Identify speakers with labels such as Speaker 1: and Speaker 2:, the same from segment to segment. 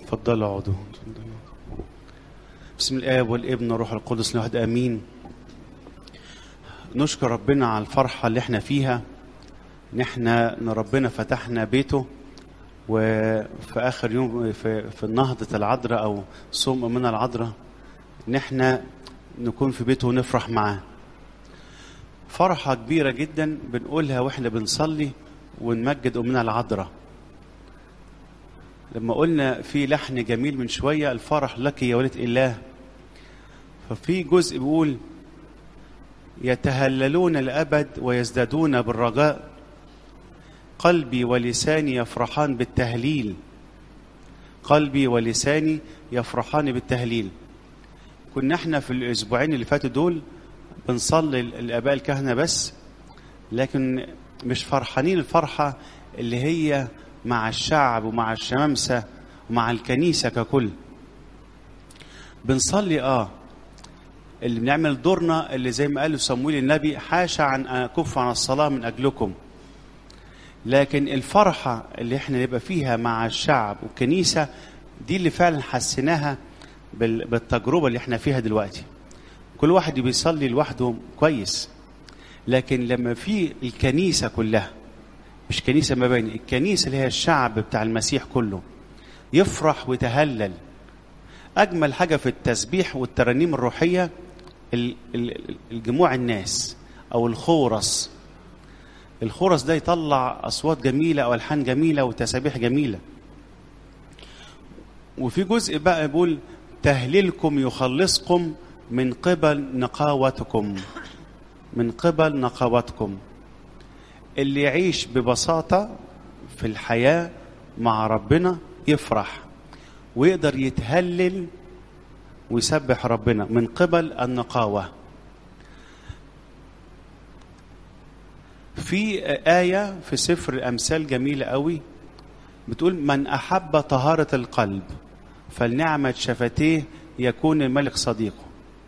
Speaker 1: تفضلوا اقعدوا بسم الاب والابن والروح القدس الواحد امين نشكر ربنا على الفرحه اللي احنا فيها ان احنا ان ربنا فتحنا بيته وفي اخر يوم في, في النهضه العذراء او صوم من العذراء ان احنا نكون في بيته ونفرح معاه فرحه كبيره جدا بنقولها واحنا بنصلي ونمجد امنا العذراء لما قلنا في لحن جميل من شويه الفرح لك يا ولد الله ففي جزء بيقول يتهللون الابد ويزدادون بالرجاء قلبي ولساني يفرحان بالتهليل قلبي ولساني يفرحان بالتهليل كنا احنا في الاسبوعين اللي فاتوا دول بنصلي الاباء الكهنه بس لكن مش فرحانين الفرحه اللي هي مع الشعب ومع الشمامسه ومع الكنيسه ككل بنصلي اه اللي بنعمل دورنا اللي زي ما قال صمويل النبي حاشا عن اكف عن الصلاه من اجلكم لكن الفرحه اللي احنا نبقى فيها مع الشعب والكنيسه دي اللي فعلا حسيناها بالتجربه اللي احنا فيها دلوقتي كل واحد بيصلي لوحده كويس لكن لما في الكنيسه كلها مش كنيسه مباني الكنيسه اللي هي الشعب بتاع المسيح كله يفرح ويتهلل اجمل حاجه في التسبيح والترانيم الروحيه الجموع الناس او الخورس الخورس ده يطلع اصوات جميله او الحان جميله وتسابيح جميله وفي جزء بقى يقول تهليلكم يخلصكم من قبل نقاوتكم من قبل نقاوتكم اللي يعيش ببساطه في الحياه مع ربنا يفرح ويقدر يتهلل ويسبح ربنا من قبل النقاوه في آية في سفر الأمثال جميلة قوي بتقول من أحب طهارة القلب فلنعمة شفتيه يكون الملك صديقه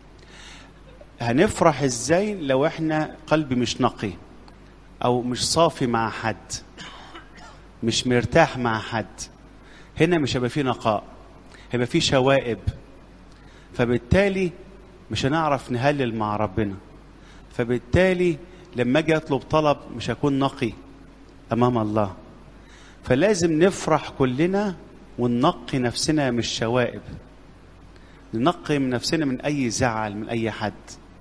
Speaker 1: هنفرح ازاي لو احنا قلبي مش نقي او مش صافي مع حد مش مرتاح مع حد هنا مش هيبقى فيه نقاء هيبقى فيه شوائب فبالتالي مش هنعرف نهلل مع ربنا فبالتالي لما اجي اطلب طلب مش هكون نقي امام الله فلازم نفرح كلنا وننقي نفسنا من الشوائب ننقي من نفسنا من اي زعل من اي حد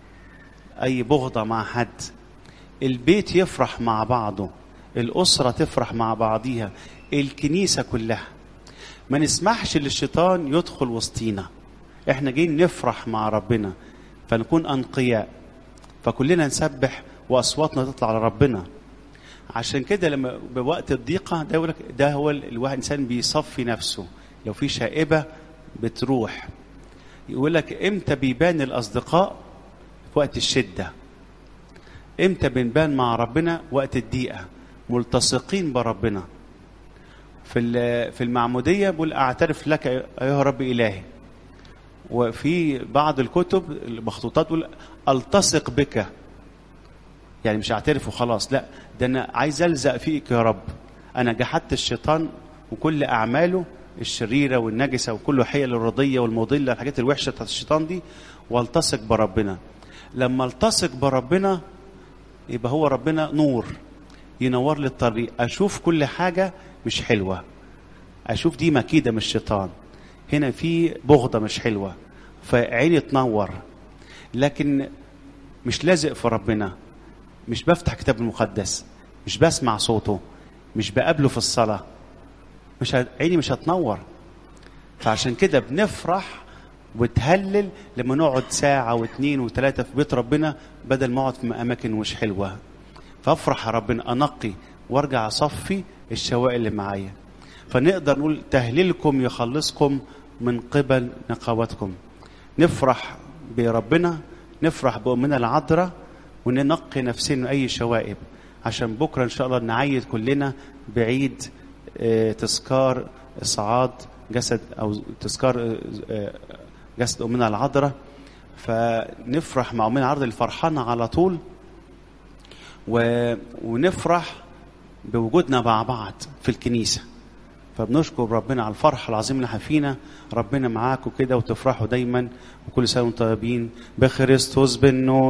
Speaker 1: اي بغضه مع حد البيت يفرح مع بعضه الاسره تفرح مع بعضيها الكنيسه كلها ما نسمحش للشيطان يدخل وسطينا احنا جايين نفرح مع ربنا فنكون انقياء فكلنا نسبح واصواتنا تطلع لربنا عشان كده لما بوقت الضيقه ده يقول لك ده هو الواحد انسان بيصفي نفسه لو في شائبه بتروح يقول لك امتى بيبان الاصدقاء في وقت الشده امتى بنبان مع ربنا وقت الضيقه ملتصقين بربنا في في المعموديه بقول اعترف لك ايها رب الهي وفي بعض الكتب المخطوطات تقول التصق بك يعني مش اعترف وخلاص لا ده انا عايز الزق فيك يا رب انا جحدت الشيطان وكل اعماله الشريره والنجسه وكل حيل الرضيه والمضله الحاجات الوحشه بتاعت الشيطان دي والتصق بربنا لما التصق بربنا يبقى هو ربنا نور ينور لي الطريق اشوف كل حاجه مش حلوه اشوف دي مكيده من الشيطان هنا في بغضه مش حلوه فعيني تنور لكن مش لازق في ربنا مش بفتح كتاب المقدس مش بسمع صوته مش بقابله في الصلاة مش ه... عيني مش هتنور فعشان كده بنفرح وتهلل لما نقعد ساعة واثنين وثلاثة في بيت ربنا بدل ما اقعد في أماكن مش حلوة فافرح يا ربنا أنقي وارجع أصفي الشوائب اللي معايا فنقدر نقول تهليلكم يخلصكم من قبل نقاوتكم نفرح بربنا نفرح بأمنا العذراء وننقي نفسنا من اي شوائب عشان بكره ان شاء الله نعيد كلنا بعيد اه تذكار اصعاد جسد او تذكار اه جسد امنا العذراء فنفرح مع امنا العذراء الفرحانه على طول و... ونفرح بوجودنا مع بعض في الكنيسه فبنشكر ربنا على الفرح العظيم اللي فينا ربنا معاكم كده وتفرحوا دايما وكل سنه وانتم طيبين بخريستوس بالنور